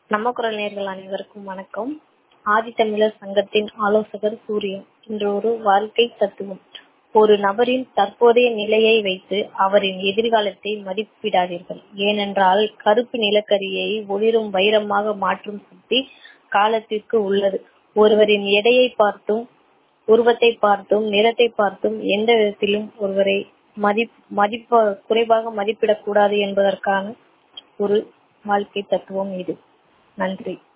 நம்ம குரல் நேர்கள் அனைவருக்கும் வணக்கம் ஆதித்தமிழர் சங்கத்தின் ஆலோசகர் சூரியன் இன்று ஒரு வாழ்க்கை தத்துவம் ஒரு நபரின் தற்போதைய நிலையை வைத்து அவரின் எதிர்காலத்தை மதிப்பிடாதீர்கள் ஏனென்றால் கருப்பு நிலக்கரியை ஒளிரும் வைரமாக மாற்றும் சக்தி காலத்திற்கு உள்ளது ஒருவரின் எடையை பார்த்தும் உருவத்தை பார்த்தும் நிறத்தை பார்த்தும் எந்த விதத்திலும் ஒருவரை மதிப் மதிப்ப குறைவாக மதிப்பிடக் கூடாது என்பதற்கான ஒரு வாழ்க்கை தத்துவம் இது நன்றி